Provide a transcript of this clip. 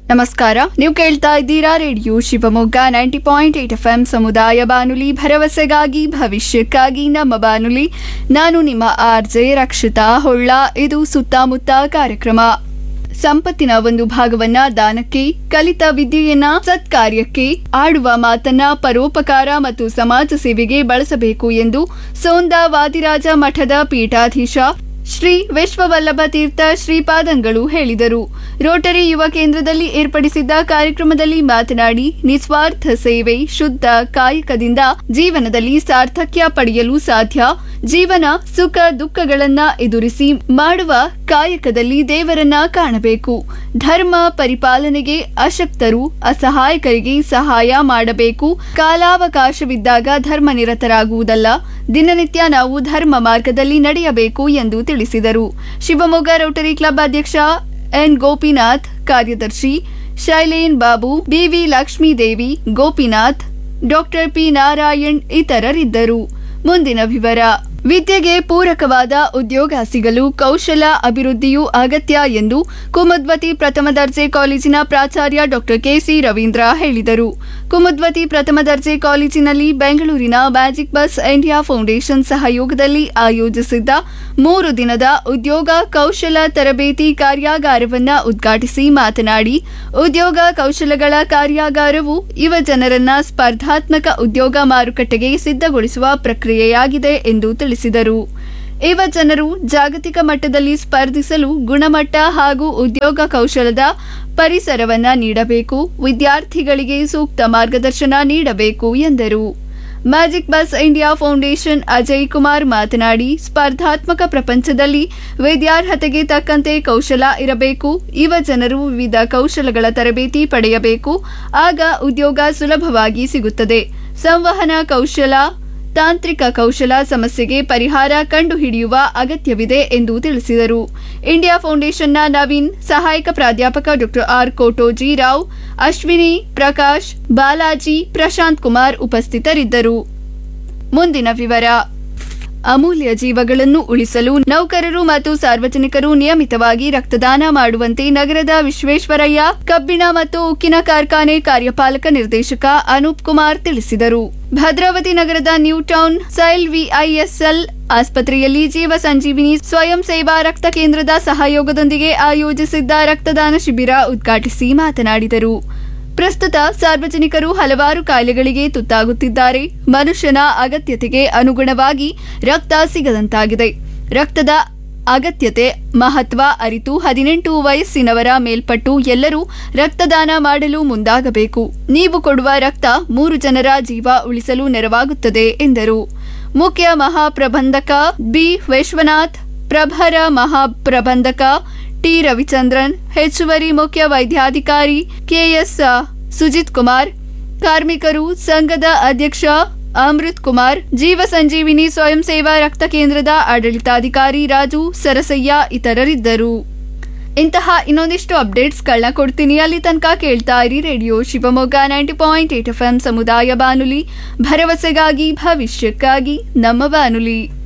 ನಮಸ್ಕಾರ ನೀವು ಕೇಳ್ತಾ ಇದ್ದೀರಾ radio Shivamogga ninety point eight F M ಸಮುದಾಯ ಬಾನುಲಿ ಭರವಸೆಗಾಗಿ ಭವಿಷ್ಯಕ್ಕಾಗಿ ನಮ್ಮ ಬಾನುಲಿ ನಾನು ನಿಮ್ಮ ಆರ್ ಜೆ ರಕ್ಷಿತಾ ಹೊಳ್ಳ ಇದು ಸುತ್ತಮುತ್ತ ಕಾರ್ಯಕ್ರಮ ಸಂಪತ್ತಿನ ಒಂದು ಭಾಗವನ್ನ ದಾನಕ್ಕೆ ಕಲಿತ ವಿದ್ಯೆಯನ್ನ ಸತ್ಕಾರ್ಯಕ್ಕೆ ಆಡುವ ಮಾತನ್ನ ಪರೋಪಕಾರ ಮತ್ತು ಸಮಾಜ ಸೇವೆಗೆ ಬಳಸಬೇಕು ಎಂದು ಸೋಂದಾ ವಾದಿರಾಜ ಮಠದ ಪೀಠಾಧೀಶ ಶ್ರೀ ವಿಶ್ವವಲ್ಲಭ ತೀರ್ಥ ಶ್ರೀಪಾದಂಗಳು ಹೇಳಿದರು ರೋಟರಿ ಯುವ ಕೇಂದ್ರದಲ್ಲಿ ಏರ್ಪಡಿಸಿದ್ದ ಕಾರ್ಯಕ್ರಮದಲ್ಲಿ ಮಾತನಾಡಿ ನಿಸ್ವಾರ್ಥ ಸೇವೆ ಶುದ್ಧ ಕಾಯಕದಿಂದ ಜೀವನದಲ್ಲಿ ಸಾರ್ಥಕ್ಯ ಪಡೆಯಲು ಸಾಧ್ಯ ಜೀವನ ಸುಖ ದುಃಖಗಳನ್ನ ಎದುರಿಸಿ ಮಾಡುವ ಕಾಯಕದಲ್ಲಿ ದೇವರನ್ನ ಕಾಣಬೇಕು ಧರ್ಮ ಪರಿಪಾಲನೆಗೆ ಅಶಕ್ತರು ಅಸಹಾಯಕರಿಗೆ ಸಹಾಯ ಮಾಡಬೇಕು ಕಾಲಾವಕಾಶವಿದ್ದಾಗ ಧರ್ಮ ನಿರತರಾಗುವುದಲ್ಲ ದಿನನಿತ್ಯ ನಾವು ಧರ್ಮ ಮಾರ್ಗದಲ್ಲಿ ನಡೆಯಬೇಕು ಎಂದು ತಿಳಿಸಿದರು ಶಿವಮೊಗ್ಗ ರೋಟರಿ ಕ್ಲಬ್ ಅಧ್ಯಕ್ಷ ಎನ್ ಗೋಪಿನಾಥ್ ಕಾರ್ಯದರ್ಶಿ Shailen Babu B V Lakshmidevi Gopinath doctor P Narayan ಇತರರಿದ್ದರು ಮುಂದಿನ ವಿವರ ವಿದ್ಯೆಗೆ ಪೂರಕವಾದ ಉದ್ಯೋಗ ಸಿಗಲು ಕೌಶಲ ಅಭಿವೃದ್ಧಿಯೂ ಅಗತ್ಯ ಎಂದು ಕುಮದ್ವತಿ ಪ್ರಥಮ ದರ್ಜೆ ಕಾಲೇಜಿನ ಪ್ರಾಚಾರ್ಯ ಡಾಕ್ಟರ್ ಕೆಸಿ ರವೀಂದ್ರ ಹೇಳಿದರು ಕುಮದ್ವತಿ ಪ್ರಥಮ ದರ್ಜೆ ಕಾಲೇಜಿನಲ್ಲಿ ಬೆಂಗಳೂರಿನ ಮ್ಯಾಜಿಕ್ ಬಸ್ ಇಂಡಿಯಾ ಫೌಂಡೇಶನ್ ಸಹಯೋಗದಲ್ಲಿ ಆಯೋಜಿಸಿದ್ದ ಮೂರು ದಿನದ ಉದ್ಯೋಗ ಕೌಶಲ ತರಬೇತಿ ಕಾರ್ಯಾಗಾರವನ್ನ ಉದ್ಘಾಟಿಸಿ ಮಾತನಾಡಿ ಉದ್ಯೋಗ ಕೌಶಲಗಳ ಕಾರ್ಯಾಗಾರವು ಯುವ ಜನರನ್ನ ಸ್ಪರ್ಧಾತ್ಮಕ ಉದ್ಯೋಗ ಮಾರುಕಟ್ಟೆಗೆ ಸಿದ್ಧಗೊಳಿಸುವ ಪ್ರಕ್ರಿಯೆಯಾಗಿದೆ ಎಂದು ತಿಳಿಸಿದರು ಯುವ ಜನರು ಜಾಗತಿಕ ಮಟ್ಟದಲ್ಲಿ ಸ್ಪರ್ಧಿಸಲು ಗುಣಮಟ್ಟ ಹಾಗೂ ಉದ್ಯೋಗ ಕೌಶಲದ ಪರಿಸರವನ್ನ ನೀಡಬೇಕು ವಿದ್ಯಾರ್ಥಿಗಳಿಗೆ ಸೂಕ್ತ ಮಾರ್ಗದರ್ಶನ ನೀಡಬೇಕು ಎಂದರು magic bus India foundation Ajay Kumar ಮಾತನಾಡಿ ಸ್ಪರ್ಧಾತ್ಮಕ ಪ್ರಪಂಚದಲ್ಲಿ ವಿದ್ಯಾರ್ಹತೆಗೆ ತಕ್ಕಂತೆ ಕೌಶಲ ಇರಬೇಕು ಯುವ ಜನರು ವಿವಿಧ ಕೌಶಲಗಳ ತರಬೇತಿ ಪಡೆಯಬೇಕು ಆಗ ಉದ್ಯೋಗ ಸುಲಭವಾಗಿ ಸಿಗುತ್ತದೆ ಸಂವಹನ ಕೌಶಲ ತಾಂತ್ರಿಕ ಕೌಶಲ ಸಮಸ್ಯೆಗೆ ಪರಿಹಾರ ಕಂಡುಹಿಡಿಯುವ ಅಗತ್ಯವಿದೆ ಎಂದು ತಿಳಿಸಿದರು ಇಂಡಿಯಾ ಫೌಂಡೇಶನ್ನ ನವೀನ್ ಸಹಾಯಕ ಪ್ರಾಧ್ಯಾಪಕ ಡಾಕ್ಟರ್ ಆರ್ ಕೋಟೋಜಿ ರಾವ್ ಅಶ್ವಿನಿ ಪ್ರಕಾಶ್ ಬಾಲಾಜಿ ಪ್ರಶಾಂತ್ ಕುಮಾರ್ ಉಪಸ್ಥಿತರಿದ್ದರು ಮುಂದಿನ ವಿವರ ಅಮೂಲ್ಯ ಜೀವಗಳನ್ನು ಉಳಿಸಲು ನೌಕರರು ಮತ್ತು ಸಾರ್ವಜನಿಕರು ನಿಯಮಿತವಾಗಿ ರಕ್ತದಾನ ಮಾಡುವಂತೆ ನಗರದ ವಿಶ್ವೇಶ್ವರಯ್ಯ ಕಬ್ಬಿಣ ಮತ್ತು ಉಕ್ಕಿನ ಕಾರ್ಖಾನೆ ಕಾರ್ಯಪಾಲಕ ನಿರ್ದೇಶಕ ಅನೂಪ್ ಕುಮಾರ್ ತಿಳಿಸಿದರು ಭದ್ರಾವತಿ ನಗರದ ನ್ಯೂ ಟೌನ್ ಸೈಲ್ ವಿಐಎಸ್ಎಲ್ ಆಸ್ಪತ್ರೆಯಲ್ಲಿ ಜೀವ ಸಂಜೀವಿನಿ ಸ್ವಯಂ ಸೇವಾ ರಕ್ತ ಕೇಂದ್ರದ ಸಹಯೋಗದೊಂದಿಗೆ ಆಯೋಜಿಸಿದ್ದ ರಕ್ತದಾನ ಶಿಬಿರ ಉದ್ಘಾಟಿಸಿ ಮಾತನಾಡಿದರು ಪ್ರಸ್ತುತ ಸಾರ್ವಜನಿಕರು ಹಲವಾರು ಕಾಯಿಲೆಗಳಿಗೆ ತುತ್ತಾಗುತ್ತಿದ್ದಾರೆ ಮನುಷ್ಯನ ಅಗತ್ಯತೆಗೆ ಅನುಗುಣವಾಗಿ ರಕ್ತ ಸಿಗದಂತಾಗಿದೆ ರಕ್ತದ ಅಗತ್ಯತೆ ಮಹತ್ವ ಅರಿತು ಹದಿನೆಂಟು ವಯಸ್ಸಿನವರ ಮೇಲ್ಪಟ್ಟು ಎಲ್ಲರೂ ರಕ್ತದಾನ ಮಾಡಲು ಮುಂದಾಗಬೇಕು ನೀವು ಕೊಡುವ ರಕ್ತ ಮೂರು ಜನರ ಜೀವ ಉಳಿಸಲು ನೆರವಾಗುತ್ತದೆ ಎಂದರು ಮುಖ್ಯ ಮಹಾಪ್ರಬಂಧಕ ಬಿ ವಿಶ್ವನಾಥ್ ಪ್ರಭರ ಮಹಾಪ್ರಬಂಧಕ ಟಿ ರವಿಚಂದ್ರನ್ ಹೆಚ್ಚುವರಿ ಮುಖ್ಯ ವೈದ್ಯಾಧಿಕಾರಿ ಕೆಎಸ್ ಸುಜಿತ್ ಕುಮಾರ್ ಕಾರ್ಮಿಕರು ಸಂಘದ ಅಧ್ಯಕ್ಷ ಅಮೃತ್ ಕುಮಾರ್ ಜೀವ ಸಂಜೀವಿನಿ ಸ್ವಯಂ ಸೇವಾ ರಕ್ತ ಕೇಂದ್ರದ ಆಡಳಿತಾಧಿಕಾರಿ ರಾಜು ಸರಸಯ್ಯ ಇತರರಿದ್ದರು ಇಂತಹ ಇನ್ನೊಂದಿಷ್ಟು ಅಪ್ಡೇಟ್ಸ್ಗಳನ್ನ ಕೊಡ್ತೀನಿ ಅಲ್ಲಿ ತನಕ ಕೇಳ್ತಾ ಇರಿ radio Shivamogga ninety point eight F M ಸಮುದಾಯ ಬಾನುಲಿ ಭರವಸೆಗಾಗಿ ಭವಿಷ್ಯಕ್ಕಾಗಿ ನಮ್ಮ ಬಾನುಲಿ